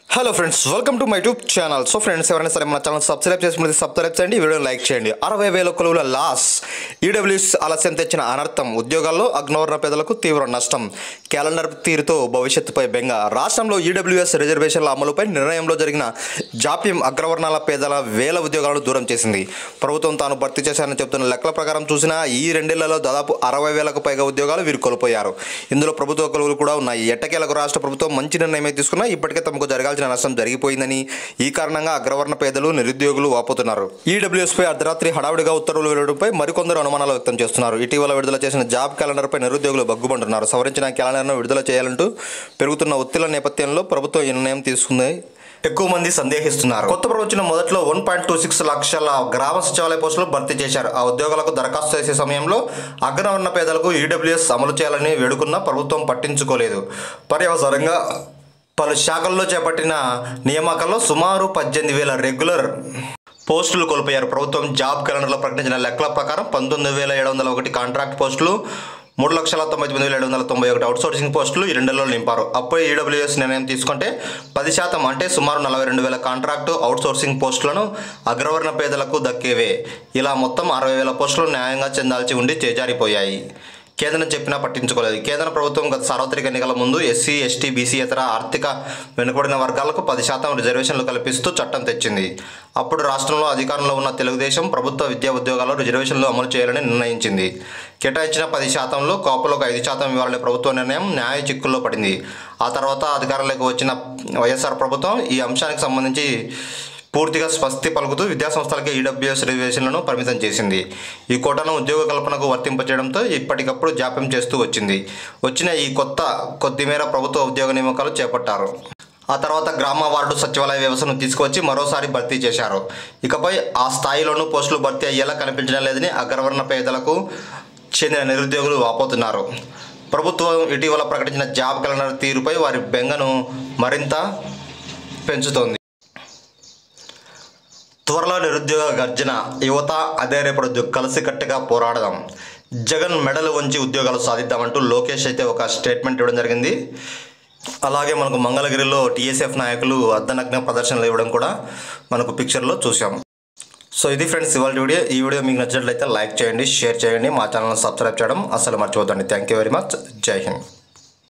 hello friends welcome to my YouTube channel so friends ఎవరైనా సరే మన ఛానల్ సబ్స్క్రైబ్ చేసుకుంటే సబ్స్క్రైబ్ చేయండి ఈ వీడియో లైక్ చేయండి అరవై వేల కొలువుల లాస్ ఈడబ్ల్యూఎస్ ఆలస్యం తెచ్చిన అనర్థం ఉద్యోగాల్లో అగ్నవర్ణ పేదలకు తీవ్ర నష్టం క్యాలెండర్ తీరుతో భవిష్యత్తుపై బెంగ రాష్ట్రంలో ఈడబ్ల్యూఎస్ రిజర్వేషన్ల అమలుపై నిర్ణయంలో జరిగిన జాప్యం అగ్రవర్ణాల పేదల వేల ఉద్యోగాలను దూరం చేసింది ప్రభుత్వం తాను భర్తీ చేశారని చెబుతున్న లెక్కల ప్రకారం చూసినా ఈ రెండేళ్లలో దాదాపు అరవై వేలకు పైగా ఉద్యోగాలు వీరు కోల్పోయారు ఇందులో ప్రభుత్వ కొలువులు కూడా ఉన్నాయి ఎట్టకేలకు రాష్ట్ర ప్రభుత్వం మంచి నిర్ణయమే తీసుకున్నా ఇప్పటికే తమకు జరగాల్సిన నష్టం జరిగిపోయిందని ఈ కారణంగా అగ్రవర్ణ పేదలు నిరుద్యోగులు వాపోతున్నారు ఈడబ్ల్యూఎస్ పై అర్ధరాత్రి హడావుడిగా ఉత్తర్వులు వెళ్లడంపై మరికొందరు అనుమానాలు వ్యక్తం చేస్తున్నారు ఇటీవల విడుదల చేసిన జాబ్ క్యాలెండర్పై నిరుద్యోగులు బగ్గుమంటున్నారు సవరించిన క్యాలెండర్ను విడుదల చేయాలంటూ పెరుగుతున్న ఒత్తిళ్ల నేపథ్యంలో ప్రభుత్వం ఈ నిర్ణయం తీసుకుంది ఎక్కువ మంది సందేహిస్తున్నారు కొత్త ప్రభుత్వం మొదట్లో వన్ పాయింట్ టూ సిక్స్ లక్షల గ్రామ సచివాలయ పోస్టులు భర్తీ చేశారు ఆ ఉద్యోగాలకు దరఖాస్తు చేసే సమయంలో అగ్రవర్ణ పేదలకు ఈడబ్ల్యూఎస్ అమలు చేయాలని వేడుకున్న ప్రభుత్వం పట్టించుకోలేదు పర్యవసరంగా పలు శాఖల్లో చేపట్టిన నియామకాల్లో సుమారు పద్దెనిమిది వేల రెగ్యులర్ పోస్టులు కోల్పోయారు ప్రభుత్వం జాబ్ క్యాలెండర్లో ప్రకటించిన లెక్కల ప్రకారం పంతొమ్మిది వేల ఏడు వందల ఒకటి కాంట్రాక్ట్ పోస్టులు మూడు లక్షల తొంభై తొమ్మిది వేల ఏడు వందల తొంభై ఒకటి అవుట్సోర్సింగ్ పోస్టులు ఈ రెండేళ్లలో నింపారు అప్పుడే ఈడబ్ల్యూఎస్ నిర్ణయం తీసుకుంటే పది శాతం అంటే సుమారు నలభై రెండు వేల కాంట్రాక్టు అవుట్సోర్సింగ్ పోస్టులను అగ్రవర్ణ పేదలకు దక్కేవే ఇలా మొత్తం అరవై వేల పోస్టులు న్యాయంగా చెందాల్సి ఉండి చేజారిపోయాయి కేంద్రం చెప్పినా పట్టించుకోలేదు కేంద్ర ప్రభుత్వం గత సార్వత్రిక ఎన్నికల ముందు ఎస్సీ ఎస్టీ బీసీ ఇతర ఆర్థిక వెనుకబడిన వర్గాలకు పది శాతం రిజర్వేషన్లు కల్పిస్తూ చట్టం తెచ్చింది అప్పుడు రాష్ట్రంలో అధికారంలో ఉన్న తెలుగుదేశం ప్రభుత్వ విద్యా ఉద్యోగాల్లో రిజర్వేషన్లు అమలు చేయాలని నిర్ణయించింది కేటాయించిన పది శాతంలో కాపులకు ఐదు శాతం ఇవ్వాలనే ప్రభుత్వ నిర్ణయం న్యాయ చిక్కుల్లో పడింది ఆ తర్వాత అధికారంలోకి వచ్చిన వైఎస్ఆర్ ప్రభుత్వం ఈ అంశానికి సంబంధించి పూర్తిగా స్వస్తి పలుకుతూ విద్యాసంస్థలకే ఈడబ్ల్యూఎస్ రిజర్వేషన్లను పరిమితం చేసింది ఈ కోటాను ఉద్యోగ కల్పనకు వర్తింపచేయడంతో ఇప్పటికప్పుడు జాప్యం చేస్తూ వచ్చింది వచ్చిన ఈ కొత్త కొద్దిమేర ప్రభుత్వ ఉద్యోగ నియామకాలు చేపట్టారు ఆ తర్వాత గ్రామ వార్డు సచివాలయ వ్యవస్థను తీసుకువచ్చి మరోసారి భర్తీ చేశారు ఇకపై ఆ స్థాయిలోనూ పోస్టులు భర్తీ అయ్యేలా కనిపించడం లేదని అగ్రవర్ణ పేదలకు చెందిన నిరుద్యోగులు వాపోతున్నారు ప్రభుత్వం ఇటీవల ప్రకటించిన జాబ్ క్యాలెండర్ తీరుపై వారి బెంగను మరింత పెంచుతోంది త్వరలో నిరుద్యోగ గర్జన యువత అదే రేపటి కలిసికట్టుగా పోరాడదాం జగన్ మెడలు వంచి ఉద్యోగాలు సాధిద్దామంటూ లోకేష్ అయితే ఒక స్టేట్మెంట్ ఇవ్వడం జరిగింది అలాగే మనకు మంగళగిరిలో టీఎస్ఎఫ్ నాయకులు అర్ధనగ్న ప్రదర్శనలు ఇవ్వడం కూడా మనకు పిక్చర్లో చూసాం సో ఇది ఫ్రెండ్స్ ఇవాళ వీడియో ఈ వీడియో మీకు నచ్చినట్లయితే లైక్ చేయండి షేర్ చేయండి మా ఛానల్ సబ్స్క్రైబ్ చేయడం అసలు మర్చిపోద్దండి thank you very much Jai Hind